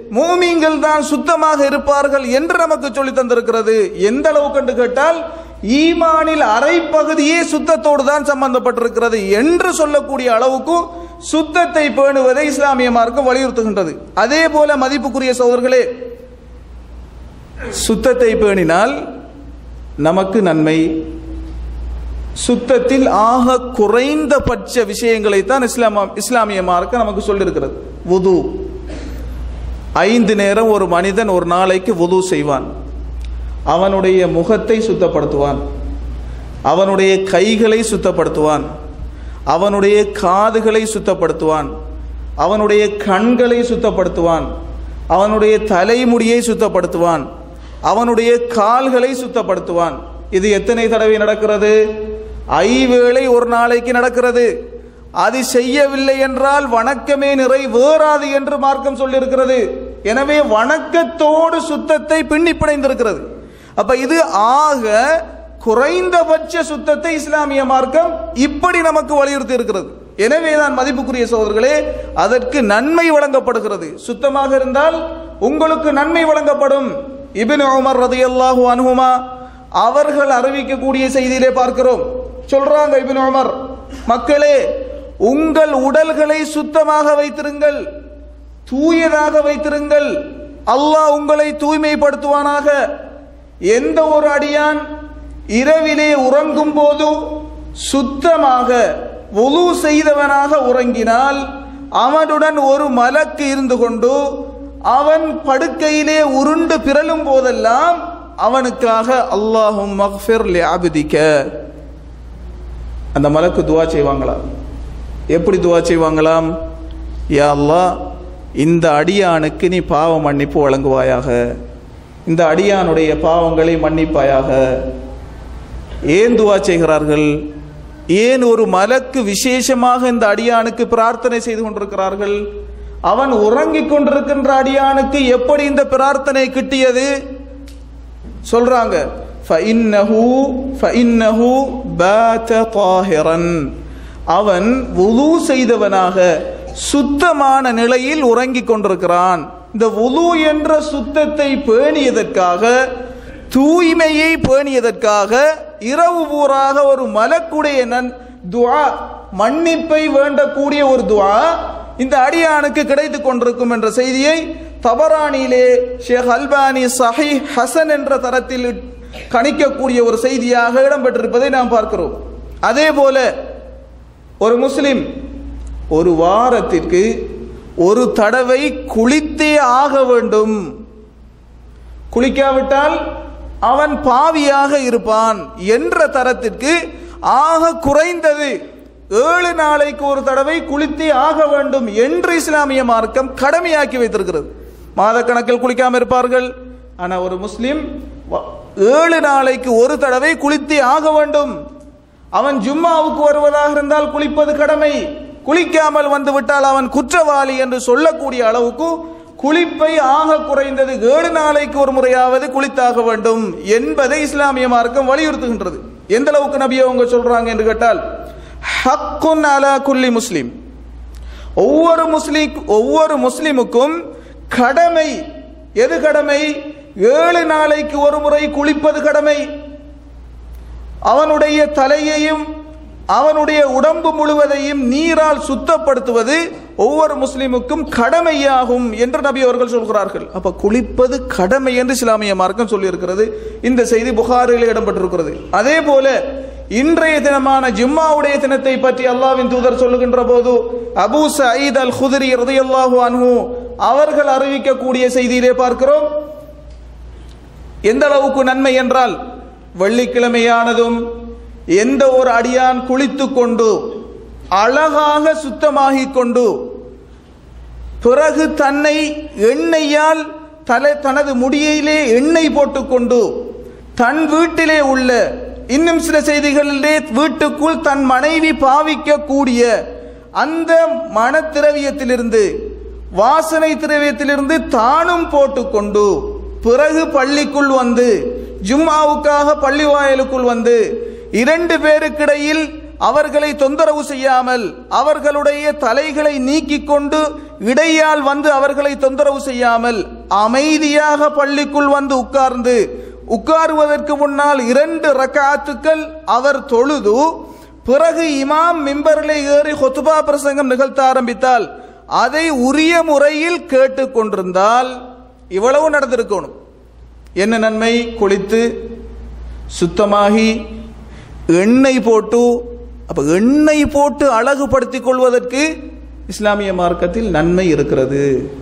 மூமிங்கள் தான் சுத்தமாக இருப்பார்கள் என்று நமக்கு சொல்லி தந்திருக்கிறது எந்த அளவுக்கு என்று கேட்டால் ஈமானில் அரை பகுதியே சுத்தத்தோடு தான் சம்பந்தப்பட்டிருக்கிறது என்று சொல்லக்கூடிய அளவுக்கு சுத்தத்தை பேணுவதை இஸ்லாமிய மார்க்கம் வலியுறுத்துகின்றது அதே போல மதிப்புக்குரிய சோதர்களே சுத்தத்தை பேணினால் நமக்கு நன்மை சுத்தத்தில் ஆக குறைந்தபட்ச விஷயங்களை தான் இஸ்லாம இஸ்லாமிய மார்க்கம் நமக்கு சொல்லியிருக்கிறது வுது ஐந்து நேரம் ஒரு மனிதன் ஒரு நாளைக்கு வுது செய்வான் அவனுடைய முகத்தை சுத்தப்படுத்துவான் அவனுடைய கைகளை சுத்தப்படுத்துவான் அவனுடைய காதுகளை சுத்தப்படுத்துவான் அவனுடைய கண்களை சுத்தப்படுத்துவான் அவனுடைய தலைமுடியை சுத்தப்படுத்துவான் அவனுடைய கால்களை சுத்தப்படுத்துவான் இது எத்தனை தடவை நடக்கிறது ஐவேளை ஒரு நாளைக்கு நடக்கிறது அது செய்யவில்லை என்றால் வணக்கமே நிறைவேறாது என்று மார்க்கம் சொல்லியிருக்கிறது எனவே வணக்கத்தோடு சுத்தத்தை பின்னி பிணைந்திருக்கிறது அப்ப இது ஆக குறைந்தபட்ச சுத்தத்தை இஸ்லாமிய மார்க்கம் இப்படி நமக்கு வலியுறுத்தி இருக்கிறது எனவேதான் மதிப்புக்குரிய சகோதரர்களே அதற்கு நன்மை வழங்கப்படுகிறது சுத்தமாக இருந்தால் உங்களுக்கு நன்மை வழங்கப்படும் இபின் உமர் ரதியல்லாஹு அன்ஹுமா அவர்கள் அறிவிக்கக்கூடிய செய்தியிலே பார்க்கிறோம் சொல்றாங்க இபின் உமர் மக்களே உங்கள் உடல்களை சுத்தமாக வைத்திருங்கள் தூயதாக வைத்திருங்கள் அல்லாஹ் உங்களை தூய்மைப்படுத்துவானாக எந்த ஒரு அடியான் இரவிலே உறங்கும் போது சுத்தமாக உலு செய்தவனாக உறங்கினால் அவனுடன் ஒரு மலக்கு இருந்து கொண்டு அவன் படுக்கையிலே உருண்டு பிறலும் போதெல்லாம் அவனுக்காக அல்லாஹும் மக்ஃபிர் லிஅப்திக அந்த மலக்கு துவா செய்வாங்களாம் எப்படி துவா செய்வாங்களாம் யா அல்லாஹ் இந்த அடியானுக்கு நீ பாவ மன்னிப்பு வழங்குவாயாக இந்த அடியானுடைய பாவங்களை மன்னிப்பாயாக ஏன் துவா செய்கிறார்கள் ஏன் ஒரு மலக்கு விசேஷமாக இந்த அடியானுக்கு பிரார்த்தனை செய்து கொண்டிருக்கிறார்கள் அவன் உறங்கிக் கொண்டிருக்கின்ற அடியானுக்கு எப்படி இந்த பிரார்த்தனை கிட்டியது சொல்றாங்க فَإِنَّهُ فَإِنَّهُ بَاتَ طَاهِرًا அவன் வுது செய்தவனாக சுத்தமான நிலையில் உறங்கிக் கொண்டிருக்கிறான் இந்த வுது என்ற சுத்தத்தை பேணியதற்காக தூய்மையை பேணியதற்காக இரவு பூராக ஒரு மலக்குடைய நன் துஆ மன்னிப்பை வேண்டக்கூடிய ஒரு துஆ இந்த அடியானுக்கு கிடைத்துக் கொண்டிருக்கும் என்ற செய்தியை தபரானியிலே ஷேக் அல்பானி சஹி ஹசன் என்ற தரத்தில் கணிக்கக்கூடிய ஒரு செய்தியாக இடம்பெற்றிருப்பதை நாம் பார்க்கிறோம் அதே போல ஒரு முஸ்லிம் ஒரு வாரத்திற்கு ஒரு தடவை குளித்தே ஆக வேண்டும் குளிக்காவிட்டால் அவன் பாவியாக இருப்பான் என்ற தரத்திற்கு ஆக குறைந்தது ஏழு நாளைக்கு ஒரு தடவை குளித்தே ஆக வேண்டும் என்று இஸ்லாமிய மார்க்கம் கடமையாக்கி வைத்திருக்கிறது மாதக்கணக்கில் குளிக்காம இருப்பார்கள் ஆனா ஒரு முஸ்லிம் வ- ஏழு நாளைக்கு ஒரு தடவை குளித்தே ஆக வேண்டும் அவன் ஜும்மாவுக்கு வருவதாக இருந்தால் குளிப்பது கடமை குளிக்காமல் வந்து விட்டால் அவன் குற்றவாளி என்று சொல்லக்கூடிய அளவுக்கு குளிப்பை ஆக குறைந்தது ஏழு நாளைக்கு ஒரு முறையாவது குளித்தாக வேண்டும் என்பதை இஸ்லாமிய மார்க்கம் வலியுறுத்துகின்றது எந்த அளவுக்கு நபி அவங்க சொல்றாங்க என்று கேட்டால் ஹக்குன் அலா குல்லி முஸ்லிம் ஒவ்வொரு முஸ்லிம் ஒவ்வொரு முஸ்லிமுக்கும் கடமை எது கடமை ஏழு நாளைக்கு ஒரு முறை குளிப்பது கடமை அவனுடைய தலையையும் அவனுடைய உடம்பு முழுவதையும் நீரால் சுத்தப்படுத்துவது ஒவ்வொரு முஸ்லிமுக்கும் கடமையாகும் என்று நபி அவர்கள் சொல்கிறார்கள் அப்ப குளிப்பது கடமை என்று இஸ்லாமிய மார்க்கம் சொல்லியிருக்கிறது இந்த செய்தி புகாரில் இடம்பெற்றிருக்கிறது அதே போல இன்றைய தினமான ஜிம்மாவுடைய தினத்தை பற்றி அல்லாவின் தூதர் சொல்லுகின்ற போது அபூ சயீத் அல் குதிரி ரதியல்லாஹு அன்ஹு அவர்கள் அறிவிக்கக்கூடிய செய்தியிலே பார்க்கிறோம் எந்த அளவுக்கு நன்மை என்றால் வெள்ளிக்கிழமையானதும் எந்த ஒரு அடியான் குளித்துக் கொண்டு அழகாக சுத்தமாகிக் கொண்டு பிறகு தன்னை எண்ணெயால் தலை தனது முடியிலே எண்ணெய் போட்டுக்கொண்டு தன் வீட்டிலே உள்ள இன்னும் சில செய்திகளிலே வீட்டுக்குள் தன் மனைவி பாவிக்கக்கூடிய அந்த மனத்திரவியத்திலிருந்து வாசனை திரவியத்திலிருந்து தானும் போட்டுக்கொண்டு பிறகு பள்ளிக்குள் வந்து ஜும்மாவுக்காக பள்ளி வாயிலுக்குள் வந்து இரண்டு பேருக்கிடையில் அவர்களை தொந்தரவு செய்யாமல் அவர்களுடைய தலைகளை நீக்கிக் கொண்டு இடையால் வந்து அவர்களை தொந்தரவு செய்யாமல் அமைதியாக பள்ளிக்குள் வந்து உட்கார்ந்து உட்காருவதற்கு முன்னால் இரண்டு ரக்காத்துக்கள் அவர் தொழுது பிறகு இமாம் மிம்பரிலே ஏறி ஹொத்துபா பிரசங்கம் நிகழ்த்த ஆரம்பித்தால் அதை உரிய முறையில் கேட்டுக்கொண்டிருந்தால் இவ்வளவு நடந்திருக்கணும் என்ன நன்மை குளித்து சுத்தமாகி எண்ணெய் போட்டு அப்ப எண்ணெய் போட்டு அழகுபடுத்திக் கொள்வதற்கு இஸ்லாமிய மார்க்கத்தில் நன்மை இருக்கிறது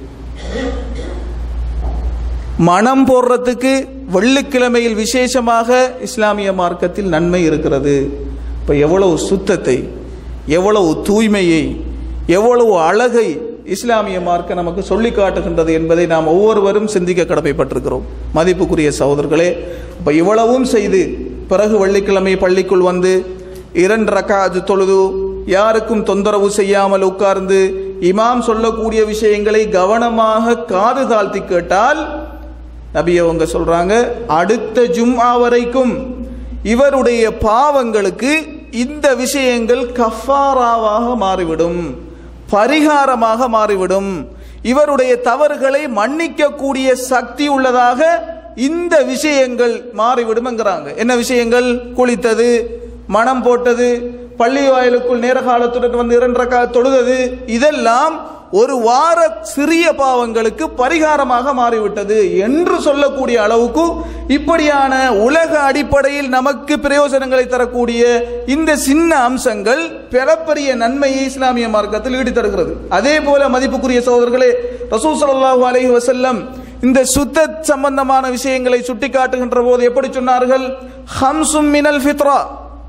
மனம் போடுறதுக்கு வெள்ளிக்கிழமையில் விசேஷமாக இஸ்லாமிய மார்க்கத்தில் நன்மை இருக்கிறது இப்போ எவ்வளவு சுத்தத்தை எவ்வளவு தூய்மையை எவ்வளவு அழகை இஸ்லாமிய மார்க்க நமக்கு சொல்லி காட்டுகின்றது என்பதை நாம் ஒவ்வொருவரும் சிந்திக்க கடமைப்பட்டிருக்கிறோம் மதிப்புக்குரிய சகோதரர்களே அப்போ இவ்வளவும் செய்து பிறகு வெள்ளிக்கிழமை பள்ளிக்குள் வந்து இரண்டு ரக்காது தொழுது யாருக்கும் தொந்தரவு செய்யாமல் உட்கார்ந்து இமாம் சொல்லக்கூடிய விஷயங்களை கவனமாக காது தாழ்த்தி கேட்டால் நபி அவங்க சொல்றாங்க அடுத்த ஜும்ஆ வரைக்கும் இவருடைய பாவங்களுக்கு இந்த விஷயங்கள் கஃபாராவாக மாறிவிடும் பரிகாரமாக மாறிவிடும் இவருடைய தவறுகளை மன்னிக்கக்கூடிய சக்தி உள்ளதாக இந்த விஷயங்கள் மாறிவிடும் என்கிறாங்க என்ன விஷயங்கள் குளித்தது மனம் போட்டது பள்ளி வாயிலுக்குள் நேர காலத்துடன் வந்து இரண்டரை தொழுதது இதெல்லாம் ஒரு வார சிறிய பாவங்களுக்கு பரிகாரமாக மாறிவிட்டது என்று சொல்லக்கூடிய அளவுக்கு இப்படியான உலக அடிப்படையில் நமக்கு பிரயோஜனங்களை தரக்கூடிய இந்த சின்ன அம்சங்கள் பெறப்பெரிய நன்மையை இஸ்லாமிய மார்க்கத்தில் ஈடுதருகிறது அதே போல மதிப்புக்குரிய சகோதரர்களே ரசூல் ஸல்லல்லாஹு அலைஹி வஸல்லம் இந்த சுத்த சம்பந்தமான விஷயங்களை சுட்டிக்காட்டுகின்ற போது எப்படி சொன்னார்கள் ஹம்சும் மினல் ஃபித்ரா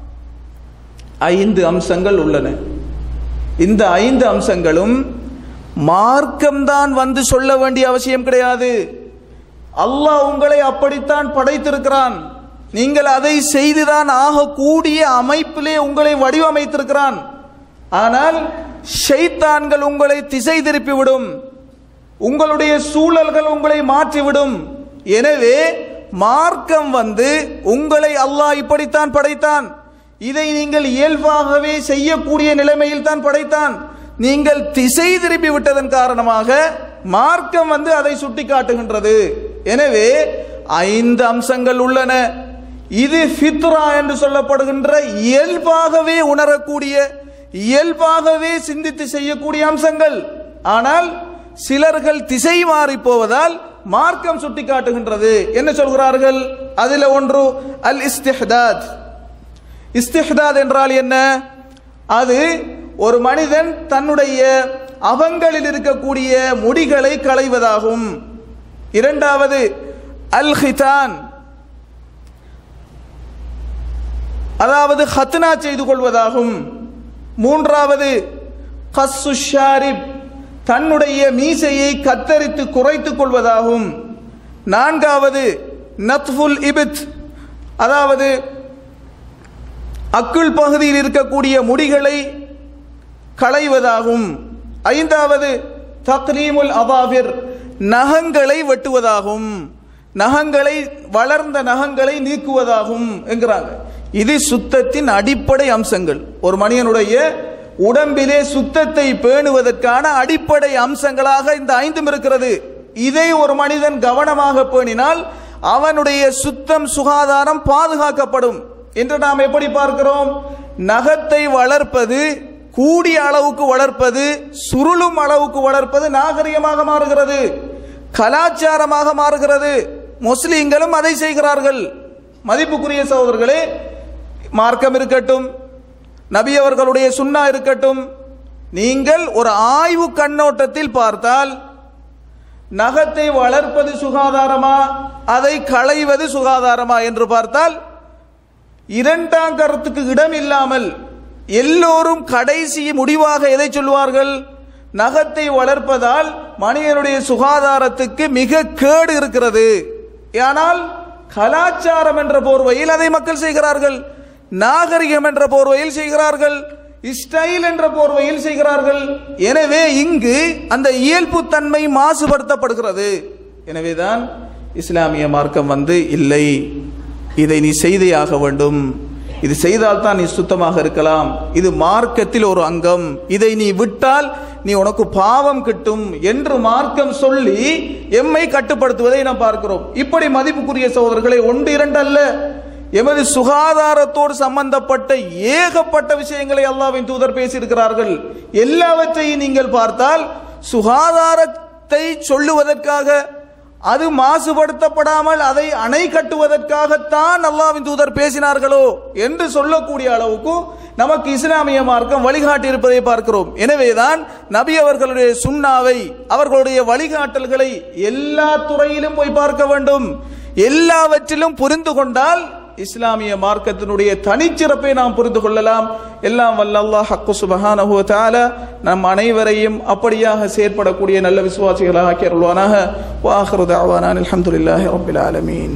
ஐந்து அம்சங்கள் உள்ளன இந்த ஐந்து அம்சங்களும் மார்க்கம்தான் வந்து சொல்ல வேண்டிய அவசியம் கிடையாது அல்லாஹ் உங்களை அப்படித்தான் படைத்திருக்கிறான் நீங்கள் அதை செய்துதான் ஆகக்கூடிய அமைப்பிலே உங்களை வடிவமைத்திருக்கிறான் ஆனால் ஷைத்தான்கள் உங்களை திசை திருப்பிவிடும் உங்களுடைய சூழல்கள் உங்களை மாற்றிவிடும் எனவே மார்க்கம் வந்து உங்களை அல்லாஹ் இப்படித்தான் படைத்தான் இதை நீங்கள் இயல்பாகவே செய்யக்கூடிய நிலைமையில் தான் படைத்தான் நீங்கள் திசை திருப்பி விட்டதன் காரணமாக மார்க்கம் வந்து அதை சுட்டி காட்டுகின்றது எனவே ஐந்து அம்சங்கள் உள்ளன இது ஃபித்ரா என்று சொல்லப்படுகின்ற இயல்பாகவே உணரக்கூடிய இயல்பாகவே சிந்தித்து செய்யக்கூடிய அம்சங்கள் ஆனால் சிலர்கள் திசை மாறி போவதால் மார்க்கம் சுட்டி காட்டுகின்றது என்ன சொல்கிறார்கள் அதில் ஒன்று அல் இஸ்திஹ்தாத் இஸ்திஹ்தாத் என்றால் என்ன அது ஒரு மனிதன் தன்னுடைய அவங்களில் இருக்கக்கூடிய முடிகளை களைவதாகும் இரண்டாவது அல் ஹிதான் அதாவது ஹத்னா செய்து கொள்வதாகும் மூன்றாவது கஸ்ஸு ஷாரிப் தன்னுடைய மீசையை கத்தரித்து குறைத்துக் கொள்வதாகும் நான்காவது நத்ஃபுல் இபித் அதாவது அக்குள் பகுதியில் இருக்கக்கூடிய முடிகளை களைவதாகும் ஐந்தாவது தக்ரீமுல் அபாபிர் நகங்களை வெட்டுவதாகும் நகங்களை வளர்ந்த நகங்களை நீக்குவதாகும் என்கிறாங்க இது சுத்தத்தின் அடிப்படை அம்சங்கள் ஒரு மனிதனுடைய உடம்பிலே சுத்தத்தை பேணுவதற்கான அடிப்படை அம்சங்களாக இந்த ஐந்தும் இருக்கிறது இதை ஒரு மனிதன் கவனமாக பேணினால் அவனுடைய சுத்தம் சுகாதாரம் பாதுகாக்கப்படும் என்று நாம் எப்படி பார்க்கிறோம் நகத்தை வளர்ப்பது கூடிய அளவுக்கு வளர்ப்பது சுருளும் அளவுக்கு வளர்ப்பது நாகரிகமாக மாறுகிறது கலாச்சாரமாக மாறுகிறது முஸ்லிம்களும் அதை செய்கிறார்கள் மதிப்புக்குரிய சகோதரர்களே மார்க்கம் இருக்கட்டும் நபி அவர்களுடைய சுண்ணா இருக்கட்டும் நீங்கள் ஒரு ஆய்வு கண்ணோட்டத்தில் பார்த்தால் நகத்தை வளர்ப்பது சுகாதாரமா அதை களைவது சுகாதாரமா என்று பார்த்தால் இரண்டாம் கருத்துக்கு இடம் இல்லாமல் எல்லோரும் கடைசி முடிவாக எதை சொல்வார்கள் நகத்தை வளர்ப்பதால் மனிதனுடைய சுகாதாரத்துக்கு மிக கேடு இருக்கிறது ஆனால் கலாச்சாரம் என்ற போர்வையில் அதை மக்கள் செய்கிறார்கள் நாகரிகம் என்ற போர்வையில் செய்கிறார்கள் ஸ்டைல் என்ற போர்வையில் செய்கிறார்கள் எனவே இங்கு அந்த இயல்பு தன்மை மாசுபடுத்தப்படுகிறது எனவேதான் இஸ்லாமிய மார்க்கம் வந்து இல்லை இதை நீ செய்தே ஆக வேண்டும் இது செய்தால் தான் நீ சுத்தமாக இருக்கலாம் இது மார்க்கத்தில் ஒரு அங்கம் இதை நீ விட்டால் நீ உனக்கு பாவம் கிட்டும் என்று மார்க்கம் சொல்லி எம்மை கட்டுப்படுத்துவதை நாம் பார்க்கிறோம் இப்படி மதிப்புக்குரிய சகோதரர்களை ஒன்று இரண்டு அல்ல எமது சுகாதாரத்தோடு சம்பந்தப்பட்ட ஏகப்பட்ட விஷயங்களை அல்லாவின் தூதர் பேசியிருக்கிறார்கள் எல்லாவற்றையும் நீங்கள் பார்த்தால் சுகாதாரத்தை சொல்லுவதற்காக அது மாசுபடுத்தப்படாமல் அதை அணை கட்டுவதற்காகத்தான் அல்லாவின் தூதர் பேசினார்களோ என்று சொல்லக்கூடிய அளவுக்கு நமக்கு இஸ்லாமிய மார்க்கம் வழிகாட்டி இருப்பதை பார்க்கிறோம் எனவேதான் நபி அவர்களுடைய சுண்ணாவை அவர்களுடைய வழிகாட்டல்களை எல்லா துறையிலும் போய் பார்க்க வேண்டும் எல்லாவற்றிலும் புரிந்து கொண்டால் இஸ்லாமிய மார்க்கத்தினுடைய தனிச்சிறப்பை நாம் புரிந்து கொள்ளலாம் எல்லாம் வல்ல அல்லாஹ் ஹக்கு சுபஹானஹு வ தஆலா நம் அனைவரையும் அப்படியாக செயற்படக்கூடிய நல்ல விசுவாசிகளாக ஆக்கி அருள்வானாக வாஹிரு தஅவானா அல்ஹம்துலில்லாஹி ரப்பில் ஆலமீன்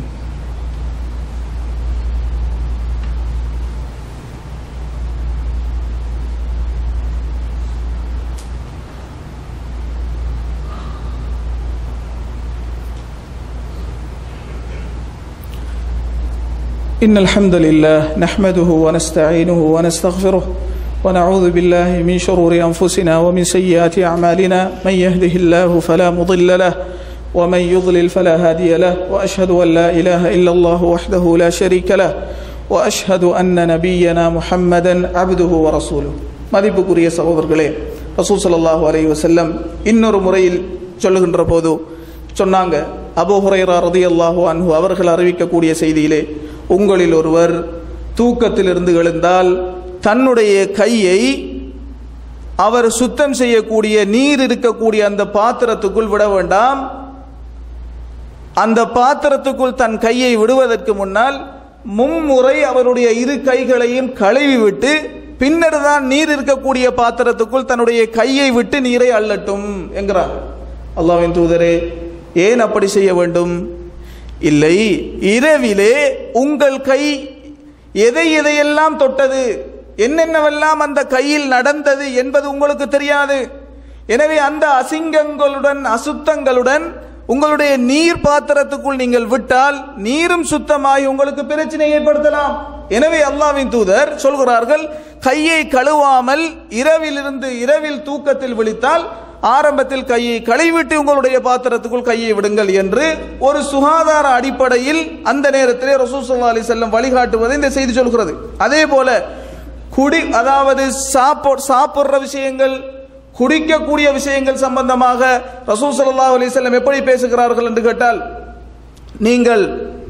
إن الحمد لله نحمده ونستعينه ونستغفره ونعوذ بالله من شرور أنفسنا ومن سيئات أعمالنا من يهده الله فلا مضل له ومن يضلل فلا هادي له وأشهد أن لا إله إلا الله وحده لا شريك له وأشهد أن نبينا محمدا عبده ورسوله மதிப்புக்குரிய சகோதரர்களே ரசூல் ஸல்லல்லாஹு அலைஹி வஸல்லம் இன்னொரு முறையில் சொல்லுகின்ற போது சொன்னாங்க அபூ ஹுரைரா ரதியல்லாஹு அன்ஹு அவர்கள் அறிவிக்கக்கூடிய செய்தியிலே உங்களில் ஒருவர் தூக்கத்திலிருந்து எழுந்தால் தன்னுடைய கையை அவர் சுத்தம் செய்யக்கூடிய நீர் இருக்கக்கூடிய அந்த பாத்திரத்துக்குள் விட வேண்டாம் அந்த பாத்திரத்துக்குள் தன் கையை விடுவதற்கு முன்னால் மும்முறை அவருடைய இரு கைகளையும் கழுவி விட்டு பின்னர் தான் நீர் இருக்கக்கூடிய பாத்திரத்துக்குள் தன்னுடைய கையை விட்டு நீரை அள்ளட்டும் என்கிறார் அல்லாவின் தூதரே ஏன் அப்படி செய்ய வேண்டும் இல்லை இரவிலே உங்கள் கை எதை எதையெல்லாம் தொட்டது என்னென்னவெல்லாம் அந்த கையில் நடந்தது என்பது உங்களுக்கு தெரியாது எனவே அந்த அசிங்கங்களுடன் அசுத்தங்களுடன் உங்களுடைய நீர் பாத்திரத்துக்குள் நீங்கள் விட்டால் நீரும் சுத்தமாகி உங்களுக்கு பிரச்சனை ஏற்படுத்தலாம் எனவே அல்லாவின் தூதர் சொல்கிறார்கள் கையை கழுவாமல் இரவிலிருந்து இரவில் தூக்கத்தில் விழித்தால் ஆரம்பத்தில் கையை கழுவிட்டு உங்களுடைய பாத்திரத்துக்குள் கையை விடுங்கள் என்று ஒரு சுகாதார அடிப்படையில் அந்த நேரத்திலே ரசூல் ஸல்லல்லாஹு அலைஹி வஸல்லம் வழிகாட்டுவதை இந்த செய்தி சொல்கிறது அதே போல குடி அதாவது சாப்போ சாப்பிடுற விஷயங்கள் குடிக்கக்கூடிய விஷயங்கள் சம்பந்தமாக ரசூல் ஸல்லல்லாஹு அலைஹி வஸல்லம் எப்படி பேசுகிறார்கள் என்று கேட்டால் நீங்கள்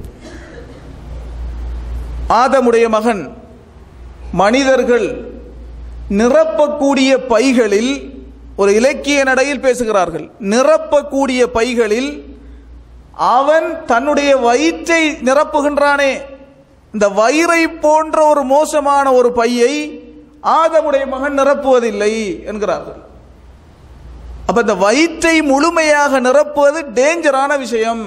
ஆதமுடைய மகன் மனிதர்கள் நிரப்பக்கூடிய பைகளில் ஒரு இலக்கிய நடையில் பேசுகிறார்கள் நிரப்பக்கூடிய பைகளில் அவன் தன்னுடைய வயிற்றை நிரப்புகின்றானே இந்த வயிறை போன்ற ஒரு மோசமான ஒரு பையை ஆதமுடைய மகன் நிரப்புவதில்லை என்கிறார்கள் அப்ப இந்த வயிற்றை முழுமையாக நிரப்புவது டேஞ்சரான விஷயம்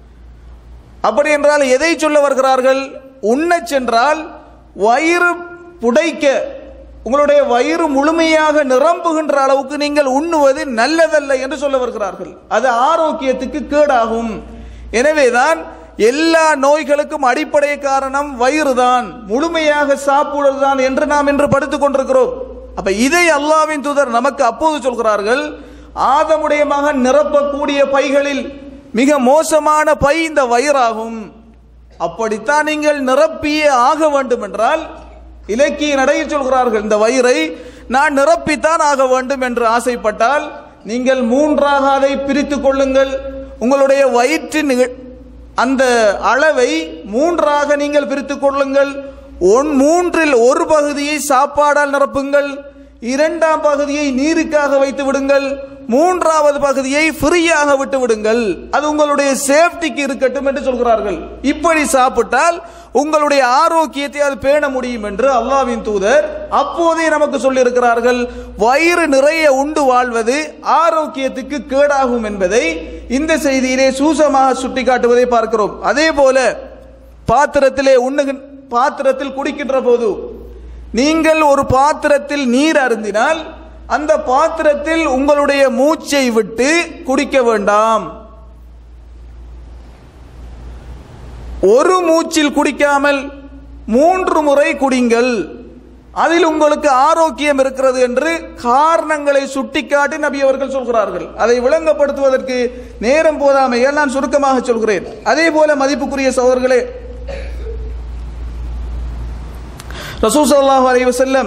அப்படி என்றால் எதை சொல்ல வருகிறார்கள் உண்ணச் சென்றால் வயிறு புடைக்க உங்களுடைய வயிறு முழுமையாக நிரம்புகின்ற அளவுக்கு நீங்கள் உண்ணுவது நல்லதல்ல என்று சொல்ல வருகிறார்கள் அது ஆரோக்கியத்துக்கு கேடாகும் எனவேதான் எல்லா நோய்களுக்கும் அடிப்படை காரணம் வயிறு தான் முழுமையாக சாப்பிடுவதுதான் என்று நாம் இன்று படித்துக் கொண்டிருக்கிறோம் அப்ப இதை அல்லாவின் தூதர் நமக்கு அப்போது சொல்கிறார்கள் ஆதமுடைய மகன் நிரப்பக்கூடிய பைகளில் மிக மோசமான பை இந்த வயிறாகும் அப்படித்தான் நீங்கள் நிரப்பியே ஆக வேண்டும் என்றால் இலக்கிய நடையில் சொல்கிறார்கள் இந்த வயிறை நான் நிரப்பித்தான் ஆக வேண்டும் என்று ஆசைப்பட்டால் நீங்கள் மூன்றாக அதை பிரித்துக் கொள்ளுங்கள் உங்களுடைய வயிற்றின் இ- அந்த அளவை மூன்றாக நீங்கள் பிரித்துக் கொள்ளுங்கள் ஒன் மூன்றில் ஒரு பகுதியை சாப்பாடால் நிரப்புங்கள் இரண்டாம் பகுதியை நீருக்காக வைத்து விடுங்கள் மூன்றாவது பகுதியை ஃப்ரீயாக விட்டு விடுங்கள் அது உங்களுடைய சேஃப்டிக்கு இருக்கட்டும் என்று சொல்கிறார்கள் இப்படி சாப்பிட்டால் உங்களுடைய ஆரோக்கியத்தை அது பேண முடியும் என்று அல்லாவின் தூதர் அப்போதே நமக்கு சொல்லியிருக்கிறார்கள் வயிறு நிறைய உண்டு வாழ்வது ஆரோக்கியத்துக்கு கேடாகும் என்பதை இந்த செய்தியிலே சூசமாக சுட்டிக்காட்டுவதை பார்க்கிறோம் அதே போல பாத்திரத்திலே உண்ணுகின் பாத்திரத்தில் குடிக்கின்ற போது நீங்கள் ஒரு பாத்திரத்தில் நீர் அருந்தினால் அந்த பாத்திரத்தில் உங்களுடைய மூச்சை விட்டு குடிக்க வேண்டாம் ஒரு மூச்சில் குடிக்காமல் மூன்று முறை குடிங்கள் அதில் உங்களுக்கு ஆரோக்கியம் இருக்கிறது என்று காரணங்களை சுட்டிக்காட்டி நபி அவர்கள் சொல்கிறார்கள் அதை விளங்கப்படுத்துவதற்கு நேரம் போதாமையால் நான் சுருக்கமாக சொல்கிறேன் அதே போல மதிப்புக்குரிய சகோதரர்களே ரசூல் ஸல்லல்லாஹு அலைஹி வஸல்லம்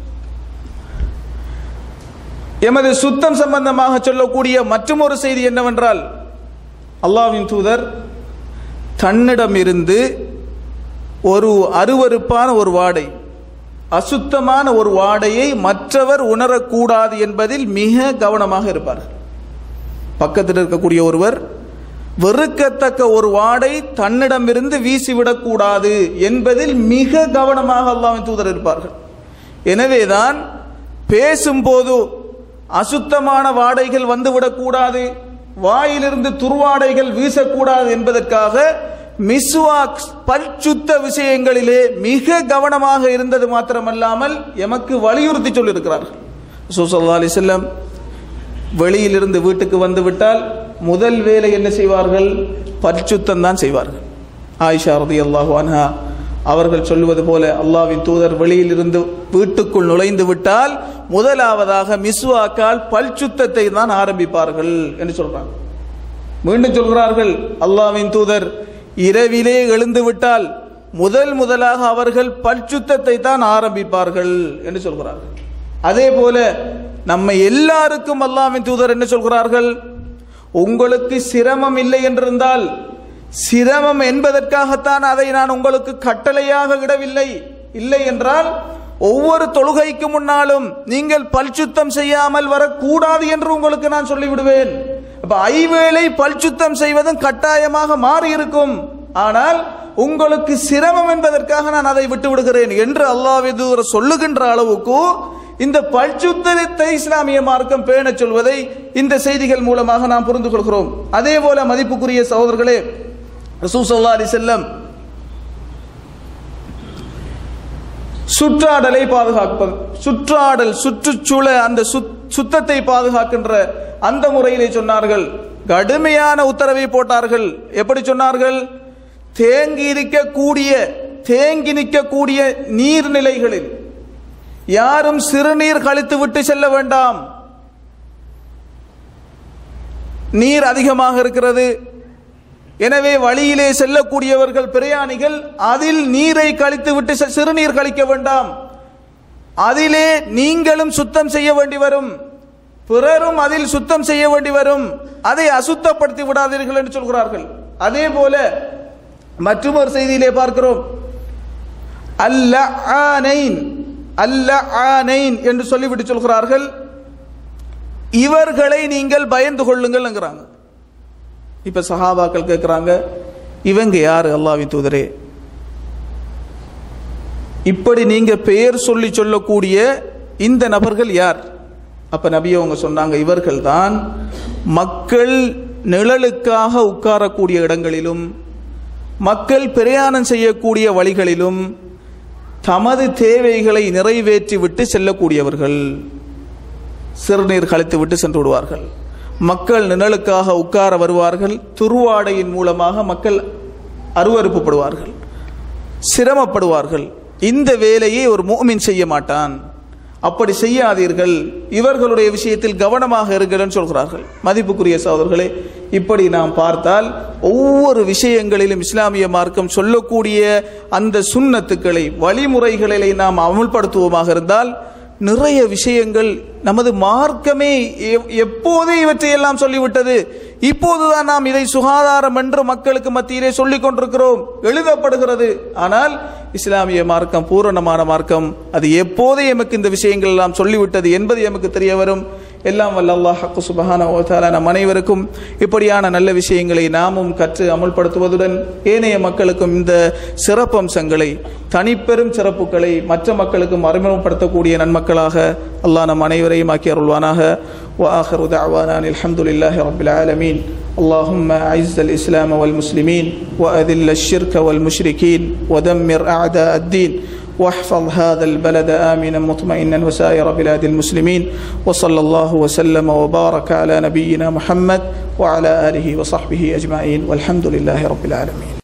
எமது சுத்தம் சம்பந்தமாக சொல்லக்கூடிய மற்றொரு செய்தி என்னவென்றால் அல்லாஹ்வின் தூதர் தன்னிடமிருந்து ஒரு அருவருப்பான ஒரு வாடை அசுத்தமான ஒரு வாடையை மற்றவர் உணரக்கூடாது என்பதில் மிக கவனமாக இருப்பார்கள் பக்கத்தில் இருக்கக்கூடிய ஒருவர் வெறுக்கத்தக்க ஒரு வாடை தன்னிடமிருந்து வீசிவிடக்கூடாது என்பதில் மிக கவனமாக அல்லாஹ்வின் தூதர் இருப்பார்கள் எனவேதான் பேசும்போது அசுத்தமான வாடைகள் வந்துவிடக்கூடாது வாயிலிருந்து துர்வாடைகள் வீசக்கூடாது என்பதற்காக மிஸ்வாக் பல்சுத்த விஷயங்களிலே மிக கவனமாக இருந்தது மாத்திரமல்லாமல் எமக்கு வலியுறுத்தி சொல்லியிருக்கிறார்கள் சூசல்லா அலி செல்லம் வெளியிலிருந்து வீட்டுக்கு வந்து விட்டால் முதல் வேலை என்ன செய்வார்கள் பரிசுத்தம் தான் செய்வார்கள் ஆயிஷா ரதி அல்லாஹு அன்ஹா அவர்கள் சொல்லுவது போல அல்லாவின் தூதர் வெளியிலிருந்து வீட்டுக்குள் நுழைந்து விட்டால் முதலாவதாக மிஸ்வாக்கால் பல்சுத்தத்தை தான் ஆரம்பிப்பார்கள் என்று சொல்றாங்க மீண்டும் சொல்கிறார்கள் அல்லாவின் தூதர் இரவிலே எழுந்து விட்டால் முதல் முதலாக அவர்கள் பல்சுத்தத்தை தான் ஆரம்பிப்பார்கள் என்று சொல்கிறார்கள் அதே போல நம்ம எல்லாருக்கும் அல்லாவின் தூதர் என்ன சொல்கிறார்கள் உங்களுக்கு சிரமம் இல்லை என்றிருந்தால் சிரமம் என்பதற்காகத்தான் அதை நான் உங்களுக்கு கட்டளையாக இடவில்லை இல்லை என்றால் ஒவ்வொரு தொழுகைக்கு முன்னாலும் நீங்கள் பல்சுத்தம் செய்யாமல் வரக்கூடாது என்று உங்களுக்கு நான் சொல்லிவிடுவேன் அப்ப ஐவேளை பல்சுத்தம் செய்வதும் கட்டாயமாக மாறி இருக்கும் ஆனால் உங்களுக்கு சிரமம் என்பதற்காக நான் அதை விட்டு விடுகிறேன் என்று அல்லாஹ் சொல்லுகின்ற அளவுக்கு இந்த பல்சுத்தத்தை இஸ்லாமிய மார்க்கம் பேணச் சொல்வதை இந்த செய்திகள் மூலமாக நாம் புரிந்து கொள்கிறோம் அதே போல மதிப்புக்குரிய சகோதரர்களே ரசூசல்லா அலி செல்லம் சுற்றாடலை பாதுகாப்பது சுற்றாடல் சுற்றுச்சூழ அந்த சுத்தத்தை பாதுகாக்கின்ற அந்த முறையிலே சொன்னார்கள் கடுமையான உத்தரவை போட்டார்கள் எப்படி சொன்னார்கள் தேங்கி இருக்கக்கூடிய தேங்கி நிற்கக்கூடிய நீர்நிலைகளில் யாரும் சிறுநீர் கழித்து விட்டு செல்ல வேண்டாம் நீர் அதிகமாக இருக்கிறது எனவே வழியிலே செல்லக்கூடியவர்கள் பிரயாணிகள் அதில் நீரை கழித்து விட்டு சிறுநீர் கழிக்க வேண்டாம் அதிலே நீங்களும் சுத்தம் செய்ய வேண்டி வரும் பிறரும் அதில் சுத்தம் செய்ய வேண்டி வரும் அதை அசுத்தப்படுத்தி விடாதீர்கள் என்று சொல்கிறார்கள் அதே போல மற்றொரு செய்தியிலே பார்க்கிறோம் அல்ல ஆனைன் அல்ல ஆனைன் என்று சொல்லிவிட்டு சொல்கிறார்கள் இவர்களை நீங்கள் பயந்து கொள்ளுங்கள்ங்கிறாங்க இப்ப சஹாபாக்கள் கேட்கிறாங்க இவங்க யாரு அல்லாவின் தூதரே இப்படி நீங்க பெயர் சொல்லி சொல்லக்கூடிய இந்த நபர்கள் யார் அப்ப நபி அவங்க சொன்னாங்க இவர்கள் தான் மக்கள் நிழலுக்காக உட்காரக்கூடிய இடங்களிலும் மக்கள் பிரயாணம் செய்யக்கூடிய வழிகளிலும் தமது தேவைகளை நிறைவேற்றி விட்டு செல்லக்கூடியவர்கள் சிறுநீர் கழித்து விட்டு சென்று விடுவார்கள் மக்கள் நிழலுக்காக உட்கார வருவார்கள் துருவாடையின் மூலமாக மக்கள் அருவறுப்புப்படுவார்கள் சிரமப்படுவார்கள் இந்த வேலையை ஒரு மூமின் செய்ய மாட்டான் அப்படி செய்யாதீர்கள் இவர்களுடைய விஷயத்தில் கவனமாக இருங்கள் சொல்கிறார்கள் மதிப்புக்குரிய சகோதரர்களே இப்படி நாம் பார்த்தால் ஒவ்வொரு விஷயங்களிலும் இஸ்லாமிய மார்க்கம் சொல்லக்கூடிய அந்த சுண்ணத்துக்களை வழிமுறைகளை நாம் அமுல்படுத்துவோமாக இருந்தால் நிறைய விஷயங்கள் நமது மார்க்கமே எப்போதே இவற்றையெல்லாம் சொல்லிவிட்டது இப்போதுதான் நாம் இதை சுகாதாரம் என்று மக்களுக்கு மத்தியிலே சொல்லிக் கொண்டிருக்கிறோம் எழுதப்படுகிறது ஆனால் இஸ்லாமிய மார்க்கம் பூரணமான மார்க்கம் அது எப்போதே எமக்கு இந்த விஷயங்கள் எல்லாம் சொல்லிவிட்டது என்பது எமக்கு தெரிய வரும் எல்லாம் வல்ல அல்லாஹ் சுபஹான ஓதாலா நம் அனைவருக்கும் இப்படியான நல்ல விஷயங்களை நாமும் கற்று அமுல்படுத்துவதுடன் ஏனைய மக்களுக்கும் இந்த சிறப்பம்சங்களை தனிப்பெரும் சிறப்புகளை மற்ற மக்களுக்கும் அறிமுகப்படுத்தக்கூடிய நன்மக்களாக அல்லாஹ் நம் அனைவரையும் ஆக்கி அருள்வானாக وآخر دعوانا الحمد لله رب العالمين اللهم أعز الإسلام والمسلمين وأذل الشرك والمشركين ودمر أعداء الدين واحفظ هذا البلد آمنا مطمئنا وسائر بلاد المسلمين وصلى الله وسلم وبارك على نبينا محمد وعلى آله وصحبه أجمعين والحمد لله رب العالمين